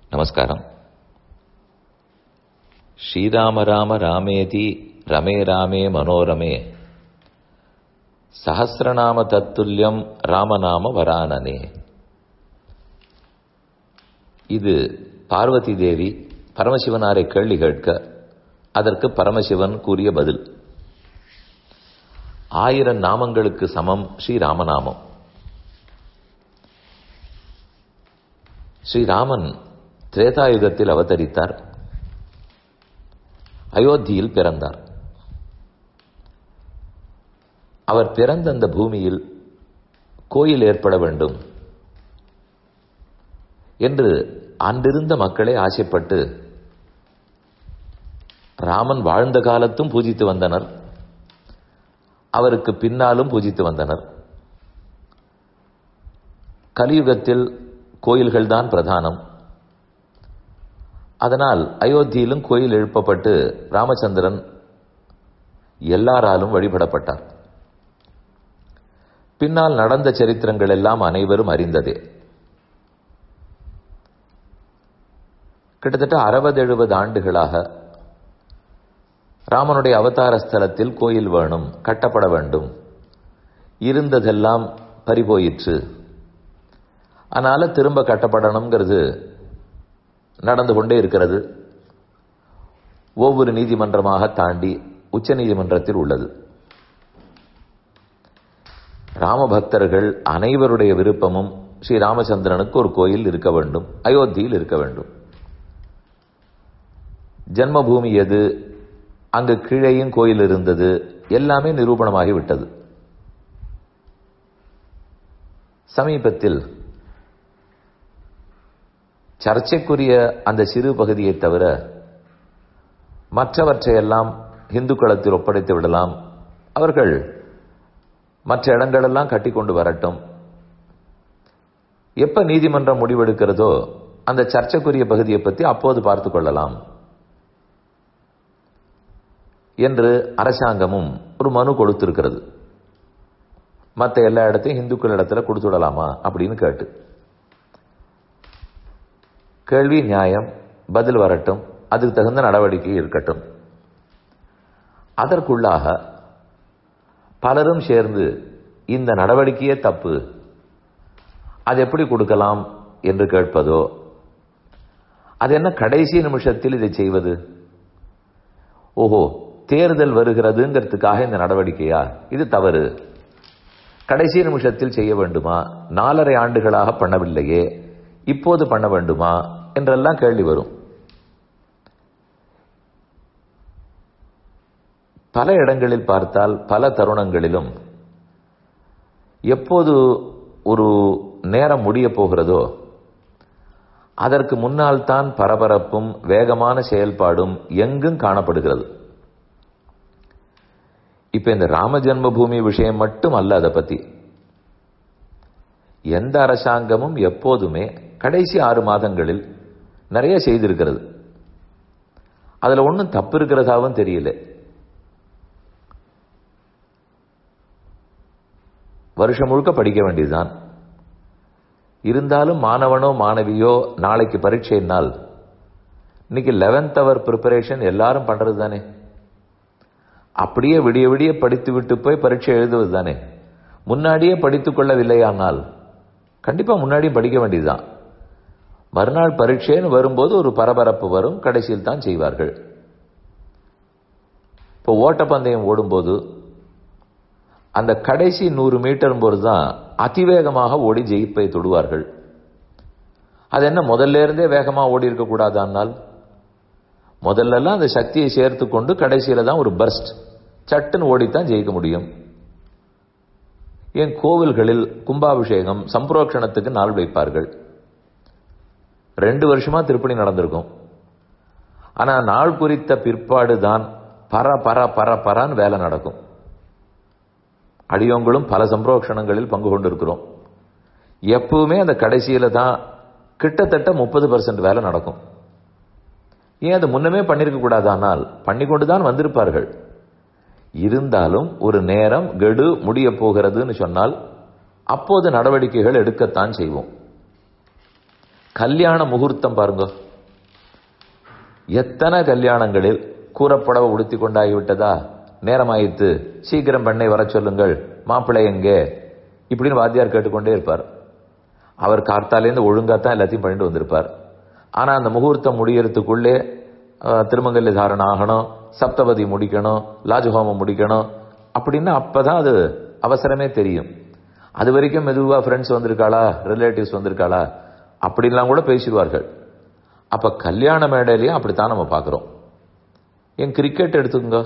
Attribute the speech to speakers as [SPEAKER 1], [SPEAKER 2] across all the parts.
[SPEAKER 1] நமஸ்காரம் ஸ்ரீராம ராம ராமேதி ரமே ராமே மனோரமே சஹசிரநாம தத்துல்யம் ராமநாம வரானனே இது பார்வதி தேவி பரமசிவனாரை கேள்வி கேட்க அதற்கு பரமசிவன் கூறிய பதில் ஆயிரம் நாமங்களுக்கு சமம் ஸ்ரீராமநாமம் ஸ்ரீராமன் திரேதாயுகத்தில் அவதரித்தார் அயோத்தியில் பிறந்தார் அவர் பிறந்த அந்த பூமியில் கோயில் ஏற்பட வேண்டும் என்று அன்றிருந்த மக்களே ஆசைப்பட்டு ராமன் வாழ்ந்த காலத்தும் பூஜித்து வந்தனர் அவருக்கு பின்னாலும் பூஜித்து வந்தனர் கலியுகத்தில் கோயில்கள் தான் பிரதானம் அதனால் அயோத்தியிலும் கோயில் எழுப்பப்பட்டு ராமச்சந்திரன் எல்லாராலும் வழிபடப்பட்டார் பின்னால் நடந்த சரித்திரங்கள் எல்லாம் அனைவரும் அறிந்ததே கிட்டத்தட்ட அறுபது எழுபது ஆண்டுகளாக ராமனுடைய அவதார ஸ்தலத்தில் கோயில் வேணும் கட்டப்பட வேண்டும் இருந்ததெல்லாம் பறிபோயிற்று அதனால திரும்ப கட்டப்படணுங்கிறது நடந்து கொண்டே இருக்கிறது ஒவ்வொரு நீதிமன்றமாக தாண்டி உச்ச நீதிமன்றத்தில் உள்ளது ராமபக்தர்கள் அனைவருடைய விருப்பமும் ஸ்ரீ ராமச்சந்திரனுக்கு ஒரு கோயில் இருக்க வேண்டும் அயோத்தியில் இருக்க வேண்டும் ஜன்மபூமி எது அங்கு கீழேயும் கோயில் இருந்தது எல்லாமே நிரூபணமாகி விட்டது சமீபத்தில் சர்ச்சைக்குரிய அந்த சிறு பகுதியை தவிர மற்றவற்றையெல்லாம் இந்து களத்தில் ஒப்படைத்து விடலாம் அவர்கள் மற்ற இடங்களெல்லாம் கட்டி கொண்டு வரட்டும் எப்ப நீதிமன்றம் முடிவெடுக்கிறதோ அந்த சர்ச்சைக்குரிய பகுதியை பற்றி அப்போது பார்த்து கொள்ளலாம் என்று அரசாங்கமும் ஒரு மனு கொடுத்திருக்கிறது மற்ற எல்லா இடத்தையும் இந்துக்கள் இடத்துல கொடுத்து விடலாமா அப்படின்னு கேட்டு கேள்வி நியாயம் பதில் வரட்டும் அதுக்கு தகுந்த நடவடிக்கை இருக்கட்டும் அதற்குள்ளாக பலரும் சேர்ந்து இந்த நடவடிக்கையே தப்பு அது எப்படி கொடுக்கலாம் என்று கேட்பதோ அது என்ன கடைசி நிமிஷத்தில் இதை செய்வது ஓஹோ தேர்தல் வருகிறதுங்கிறதுக்காக இந்த நடவடிக்கையா இது தவறு கடைசி நிமிஷத்தில் செய்ய வேண்டுமா நாலரை ஆண்டுகளாக பண்ணவில்லையே இப்போது பண்ண வேண்டுமா என்றெல்லாம் கேள்வி வரும் பல இடங்களில் பார்த்தால் பல தருணங்களிலும் எப்போது ஒரு நேரம் முடிய போகிறதோ அதற்கு முன்னால் தான் பரபரப்பும் வேகமான செயல்பாடும் எங்கும் காணப்படுகிறது இப்ப இந்த ராம ஜென்மபூமி விஷயம் மட்டும் அல்ல அதை பத்தி எந்த அரசாங்கமும் எப்போதுமே கடைசி ஆறு மாதங்களில் நிறைய செய்திருக்கிறது அதுல ஒன்றும் தப்பு இருக்கிறதாவும் தெரியல வருஷம் முழுக்க படிக்க வேண்டியதுதான் இருந்தாலும் மாணவனோ மாணவியோ நாளைக்கு பரீட்சைனால் இன்னைக்கு லெவன்த் அவர் ப்ரிப்பரேஷன் எல்லாரும் பண்றது தானே அப்படியே விடிய விடிய படித்து விட்டு போய் பரீட்சை எழுதுவது தானே முன்னாடியே படித்துக் கொள்ளவில்லையானால் கண்டிப்பா முன்னாடியும் படிக்க வேண்டியதுதான் மறுநாள் பரீட்சைன்னு வரும்போது ஒரு பரபரப்பு வரும் கடைசியில் தான் செய்வார்கள் இப்போ ஓட்டப்பந்தயம் ஓடும்போது அந்த கடைசி நூறு மீட்டர் போது தான் அதிவேகமாக ஓடி ஜெயிப்பை தொடுவார்கள் அது என்ன முதல்ல இருந்தே வேகமாக ஓடி இருக்கக்கூடாதானால் முதல்லலாம் அந்த சக்தியை சேர்த்து கொண்டு கடைசியில தான் ஒரு பர்ஸ்ட் சட்டுன்னு ஓடித்தான் ஜெயிக்க முடியும் ஏன் கோவில்களில் கும்பாபிஷேகம் சம்பரோக்ஷணத்துக்கு நாள் வைப்பார்கள் ரெண்டு வருஷமா திருப்பணி நடந்திருக்கும் ஆனா நாள் குறித்த பிற்பாடு தான் பர பர பர பரான்னு வேலை நடக்கும் அடியோங்களும் பல சம்பரோக்ஷணங்களில் பங்கு கொண்டிருக்கிறோம் எப்பவுமே அந்த கடைசியில தான் கிட்டத்தட்ட முப்பது பர்சன்ட் வேலை நடக்கும் ஏன் அது முன்னமே பண்ணிருக்க கூடாதானால் பண்ணி கொண்டுதான் வந்திருப்பார்கள் இருந்தாலும் ஒரு நேரம் கெடு முடிய போகிறதுன்னு சொன்னால் அப்போது நடவடிக்கைகள் எடுக்கத்தான் செய்வோம் கல்யாண முகூர்த்தம் பாருங்க எத்தனை கல்யாணங்களில் கூறப்படவை உடுத்தி கொண்டாகிவிட்டதா நேரமாயித்து சீக்கிரம் பெண்ணை வர சொல்லுங்கள் மாப்பிள்ளை எங்கே இப்படின்னு வாத்தியார் கேட்டுக்கொண்டே இருப்பார் அவர் கார்த்தாலேருந்து ஒழுங்காத்தான் எல்லாத்தையும் பண்ணிட்டு வந்திருப்பார் ஆனா அந்த முகூர்த்தம் முடியறதுக்குள்ளே அஹ், திருமங்கல்ய தாரணம் ஆகணும் சப்தபதி முடிக்கணும் லாஜஹோமம் முடிக்கணும் அப்படின்னா அப்பதான் அது அவசரமே தெரியும் அது வரைக்கும் மெதுவா ஃப்ரெண்ட்ஸ் வந்திருக்காளா ரிலேட்டிவ்ஸ் வந்திருக்காளா அப்படின்லாம் கூட பேசிடுவார்கள் அப்ப கல்யாண மேடையிலையும் அப்படித்தான் நம்ம பார்க்கிறோம் என் கிரிக்கெட் எடுத்துக்கோங்க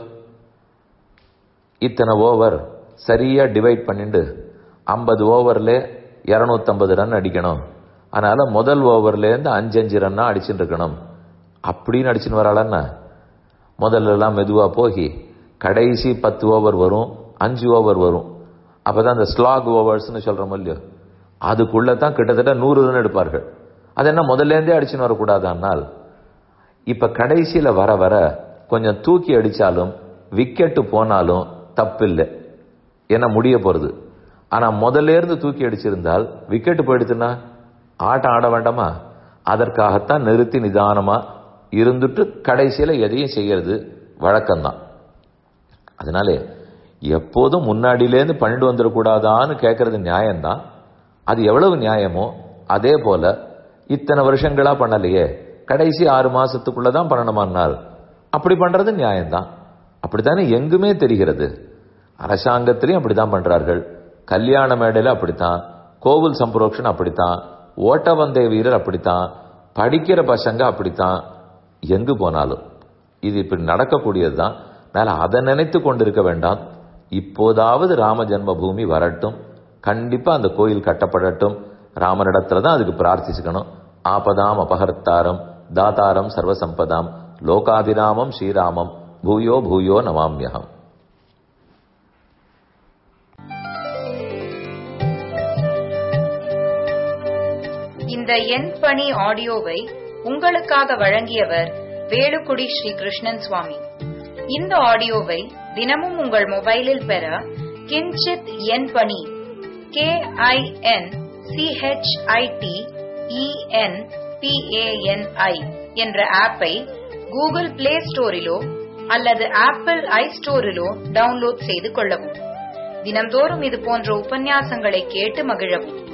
[SPEAKER 1] இத்தனை ஓவர் சரியா டிவைட் பண்ணிட்டு ஐம்பது ஓவர்ல இருநூத்தம்பது ரன் அடிக்கணும் அதனால முதல் ஓவர்ல இருந்து அஞ்சு அஞ்சு ரன்னா அடிச்சுட்டு இருக்கணும் அப்படின்னு அடிச்சுன்னு வராளன்னா முதல்ல எல்லாம் மெதுவா போகி கடைசி பத்து ஓவர் வரும் அஞ்சு ஓவர் வரும் அப்பதான் அந்த ஸ்லாக் ஓவர்ஸ்னு சொல்றோம் இல்லையோ அதுக்குள்ள தான் கிட்டத்தட்ட நூறு ரன் எடுப்பார்கள் அது என்ன முதல்ல இருந்தே அடிச்சுன்னு வரக்கூடாதானால் இப்ப கடைசியில வர வர கொஞ்சம் தூக்கி அடிச்சாலும் விக்கெட்டு போனாலும் தப்பில்லை ஏன்னா முடிய போறது ஆனா முதல்ல இருந்து தூக்கி அடிச்சிருந்தால் விக்கெட் போயிடுச்சுன்னா ஆட்டம் ஆட வேண்டாமா அதற்காகத்தான் நிறுத்தி நிதானமா இருந்துட்டு கடைசியில எதையும் செய்யறது வழக்கம்தான் அதனாலே எப்போதும் முன்னாடியிலேருந்து பண்ணிட்டு வந்துடக்கூடாதான்னு கேட்கறது நியாயம்தான் அது எவ்வளவு நியாயமோ அதே போல இத்தனை வருஷங்களா பண்ணலையே கடைசி ஆறு மாசத்துக்குள்ள தான் பண்ணணுமானால் அப்படி பண்றது நியாயம்தான் அப்படித்தானே எங்குமே தெரிகிறது அரசாங்கத்திலையும் அப்படித்தான் பண்றார்கள் கல்யாண மேடையில அப்படித்தான் கோவில் சம்பரோக்ஷன் அப்படித்தான் ஓட்டவந்தய வீரர் அப்படித்தான் படிக்கிற பசங்க அப்படித்தான் எங்கு போனாலும் இது இப்படி நடக்கக்கூடியதுதான் அதனால அதை நினைத்து கொண்டிருக்க வேண்டாம் இப்போதாவது ராம ஜென்ம பூமி வரட்டும் கண்டிப்பா அந்த கோயில் கட்டப்படட்டும் ராமனிடத்துல தான் அதுக்கு பிரார்த்திச்சுக்கணும் ஆபதாம் அபகர்த்தாரம் தாதாரம் சர்வசம்பதாம் லோகாதிராமம் ஸ்ரீராமம் பூயோ பூயோ நமாமியகம்
[SPEAKER 2] இந்த எண் பணி ஆடியோவை உங்களுக்காக வழங்கியவர் வேலுக்குடி ஸ்ரீ கிருஷ்ணன் சுவாமி இந்த ஆடியோவை தினமும் உங்கள் மொபைலில் பெற கிஞ்சித் எண் பணி கே ஐ என் சிஹெச்ஐடி இஎன் பிஏஎன்ஐ என்ற ஆப்பை கூகுள் பிளே ஸ்டோரிலோ அல்லது ஆப்பிள் ஐ ஸ்டோரிலோ டவுன்லோட் செய்து கொள்ளவும் தினம்தோறும் இது போன்ற உபன்யாசங்களை கேட்டு மகிழவும்